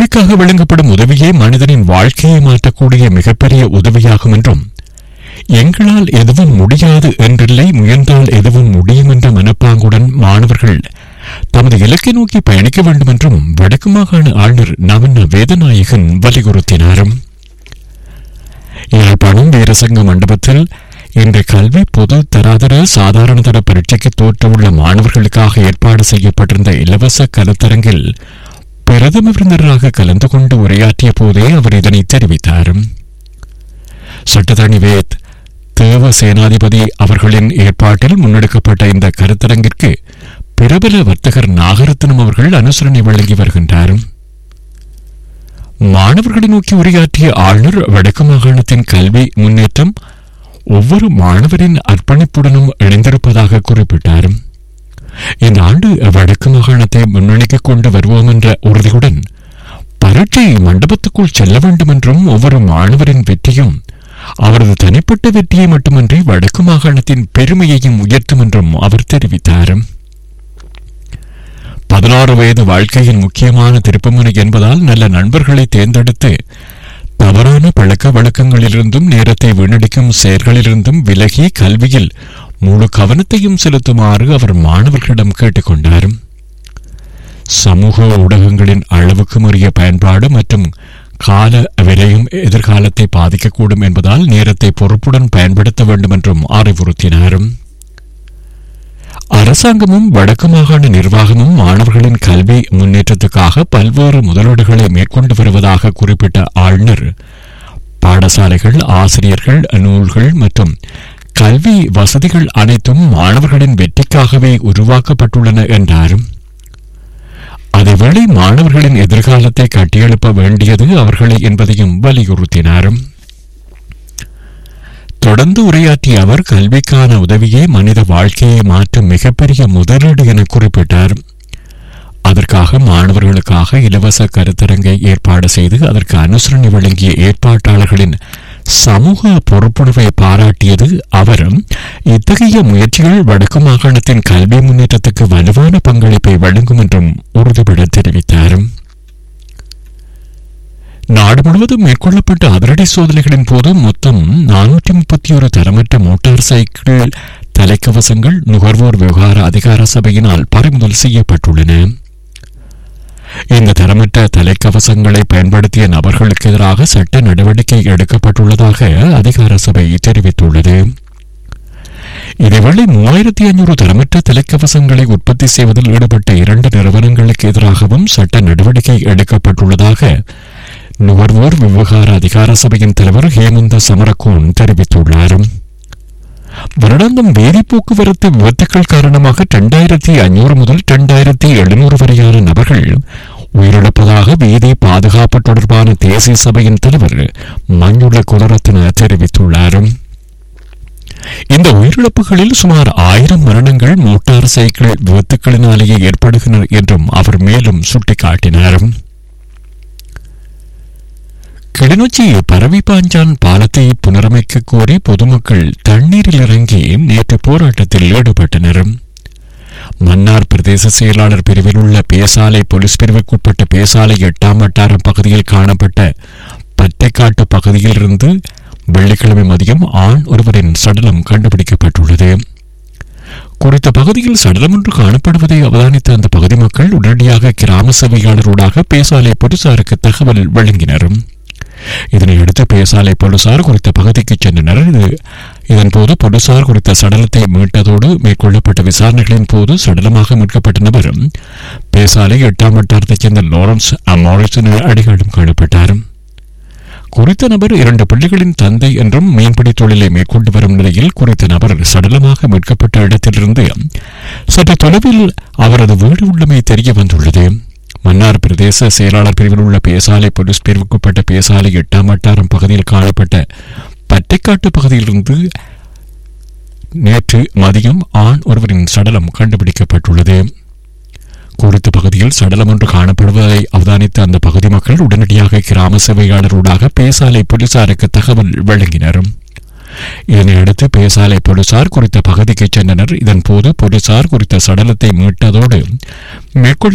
கல்விக்காக வழங்கப்படும் உதவியே மனிதனின் வாழ்க்கையை மாற்றக்கூடிய மிகப்பெரிய உதவியாகும் என்றும் எங்களால் எதுவும் முடியாது என்றில்லை முயன்றால் எதுவும் முடியும் என்ற மனப்பாங்குடன் மாணவர்கள் தமது இலக்கை நோக்கி பயணிக்க வேண்டும் என்றும் வடக்கு மாகாண ஆளுநர் நவீன வேதநாயகன் வலியுறுத்தினாரும் யாழ்ப்பாணம் வீரசங்க மண்டபத்தில் இன்று கல்வி பொது தராதர சாதாரண தர பரீட்சைக்கு தோற்றவுள்ள மாணவர்களுக்காக ஏற்பாடு செய்யப்பட்டிருந்த இலவச கருத்தரங்கில் பிரதம விருந்தினராக கலந்து கொண்டு உரையாற்றிய போதே அவர் இதனை தெரிவித்தார் சட்டத்தரணி வேத் தேவ சேனாதிபதி அவர்களின் ஏற்பாட்டில் முன்னெடுக்கப்பட்ட இந்த கருத்தரங்கிற்கு பிரபல வர்த்தகர் நாகரத்னம் அவர்கள் அனுசரணை வழங்கி வருகின்றார் மாணவர்களை நோக்கி உரையாற்றிய ஆளுநர் வடக்கு மாகாணத்தின் கல்வி முன்னேற்றம் ஒவ்வொரு மாணவரின் அர்ப்பணிப்புடனும் இணைந்திருப்பதாக குறிப்பிட்டார் இந்த ஆண்டு வடக்கு மாகாணத்தை முன்னணிக்கு கொண்டு வருவோம் என்ற உறுதியுடன் பரீட்சை மண்டபத்துக்குள் செல்ல வேண்டும் என்றும் ஒவ்வொரு மாணவரின் வெற்றியும் அவரது தனிப்பட்ட வெற்றியை மட்டுமன்றி வடக்கு மாகாணத்தின் பெருமையையும் உயர்த்தும் என்றும் அவர் தெரிவித்தார் பதினாறு வயது வாழ்க்கையின் முக்கியமான திருப்புமுனை என்பதால் நல்ல நண்பர்களை தேர்ந்தெடுத்து தவறான பழக்க வழக்கங்களிலிருந்தும் நேரத்தை வீணடிக்கும் செயல்களிலிருந்தும் விலகி கல்வியில் முழு கவனத்தையும் செலுத்துமாறு அவர் மாணவர்களிடம் கேட்டுக்கொண்டார் சமூக ஊடகங்களின் அளவுக்கு மீறிய பயன்பாடு மற்றும் கால விலையும் எதிர்காலத்தை பாதிக்கக்கூடும் என்பதால் நேரத்தை பொறுப்புடன் பயன்படுத்த வேண்டும் என்றும் அறிவுறுத்தினார் அரசாங்கமும் வடக்கு மாகாண நிர்வாகமும் மாணவர்களின் கல்வி முன்னேற்றத்துக்காக பல்வேறு முதலீடுகளை மேற்கொண்டு வருவதாக குறிப்பிட்ட ஆளுநர் பாடசாலைகள் ஆசிரியர்கள் நூல்கள் மற்றும் கல்வி வசதிகள் அனைத்தும் மாணவர்களின் வெற்றிக்காகவே உருவாக்கப்பட்டுள்ளன என்றாரும் அதேவேளை மாணவர்களின் எதிர்காலத்தை கட்டியெழுப்ப வேண்டியது அவர்களை என்பதையும் வலியுறுத்தினாரும் தொடர்ந்து உரையாற்றிய அவர் கல்விக்கான உதவியே மனித வாழ்க்கையை மாற்றும் மிகப்பெரிய முதலீடு என குறிப்பிட்டார் அதற்காக மாணவர்களுக்காக இலவச கருத்தரங்கை ஏற்பாடு செய்து அதற்கு அனுசரணை வழங்கிய ஏற்பாட்டாளர்களின் சமூக பொறுப்புணர்வை பாராட்டியது அவரும் இத்தகைய முயற்சிகள் வடக்கு மாகாணத்தின் கல்வி முன்னேற்றத்துக்கு வலுவான பங்களிப்பை வழங்கும் என்றும் உறுதிபட தெரிவித்தார் நாடு முழுவதும் மேற்கொள்ளப்பட்ட அதிரடி சோதனைகளின் போது மொத்தம் நானூற்றி முப்பத்தி ஒரு தரமற்ற மோட்டார் சைக்கிள் தலைக்கவசங்கள் நுகர்வோர் விவகார அதிகார சபையினால் பறிமுதல் செய்யப்பட்டுள்ளன இந்த தரமற்ற தலைக்கவசங்களை பயன்படுத்திய நபர்களுக்கு எதிராக சட்ட நடவடிக்கை எடுக்கப்பட்டுள்ளதாக அதிகார சபை தெரிவித்துள்ளது இதேவேளை மூவாயிரத்தி ஐநூறு தரமற்ற தலைக்கவசங்களை உற்பத்தி செய்வதில் ஈடுபட்ட இரண்டு நிறுவனங்களுக்கு எதிராகவும் சட்ட நடவடிக்கை எடுக்கப்பட்டுள்ளதாக நுகர்வோர் விவகார அதிகார சபையின் தலைவர் ஹேமந்த சமரகோன் தெரிவித்துள்ளார் வருடாந்தம் வேதி போக்குவரத்து விபத்துக்கள் காரணமாக இரண்டாயிரத்தி ஐநூறு முதல் இரண்டாயிரத்தி எழுநூறு வரையான நபர்கள் உயிரிழப்பதாக வீதி பாதுகாப்பு தொடர்பான தேசிய சபையின் தலைவர் மஞ்சுள குலரத்ன தெரிவித்துள்ளார் இந்த உயிரிழப்புகளில் சுமார் ஆயிரம் மரணங்கள் மோட்டார் சைக்கிள் விபத்துக்களினாலேயே ஏற்படுகின்றன என்றும் அவர் மேலும் சுட்டிக்காட்டினார் கிளிநொச்சி பரவிப்பாஞ்சான் பாலத்தை புனரமைக்க கோரி பொதுமக்கள் தண்ணீரில் இறங்கி நேற்று போராட்டத்தில் ஈடுபட்டனர் மன்னார் பிரதேச செயலாளர் பிரிவில் உள்ள பேசாலை போலீஸ் பிரிவுக்குட்பட்ட பேசாலை எட்டாம் வட்டாரம் பகுதியில் காணப்பட்ட பட்டைக்காட்டு பகுதியில் இருந்து வெள்ளிக்கிழமை மதியம் ஆண் ஒருவரின் சடலம் கண்டுபிடிக்கப்பட்டுள்ளது குறித்த பகுதியில் சடலம் ஒன்று காணப்படுவதை அவதானித்த அந்த பகுதி மக்கள் உடனடியாக கிராம சபையாளரோடாக பேசாலை போலீசாருக்கு தகவல் வழங்கினர் இதனையடுத்து பேசாலை போலீசார் குறித்த பகுதிக்கு சென்றனர் இது இதன்போது போலீசார் குறித்த சடலத்தை மீட்டதோடு மேற்கொள்ளப்பட்ட விசாரணைகளின் போது சடலமாக மீட்கப்பட்ட நபர் பேசாலை எட்டாம் வட்டாரத்தைச் சேர்ந்த லாரன்ஸ் அமாரிசன் அடிகளும் காணப்பட்டார் குறித்த நபர் இரண்டு பிள்ளைகளின் தந்தை என்றும் மீன்பிடி தொழிலை மேற்கொண்டு வரும் நிலையில் குறித்த நபர் சடலமாக மீட்கப்பட்ட இடத்திலிருந்து சற்று தொலைவில் அவரது வீடு உள்ளமை தெரிய வந்துள்ளது மன்னார் பிரதேச செயலாளர் பிரிவில் உள்ள பேசாலை போலீஸ் பிரிவுக்குட்பட்ட பேசாலை எட்டாம் வட்டாரம் பகுதியில் காணப்பட்ட பட்டைக்காட்டு பகுதியிலிருந்து நேற்று மதியம் ஆண் ஒருவரின் சடலம் கண்டுபிடிக்கப்பட்டுள்ளது குறித்த பகுதியில் சடலம் ஒன்று காணப்படுவதை அவதானித்த அந்த பகுதி மக்கள் உடனடியாக கிராம சேவையாளரோடாக பேசாலை போலீசாருக்கு தகவல் வழங்கினர் இதனையடுத்து பேசாலை போலீசார் குறித்த பகுதிக்கு சென்றனர் இதன் போது போலீசார் குறித்த சடலத்தை மீட்டதோடு மேற்கொள்ள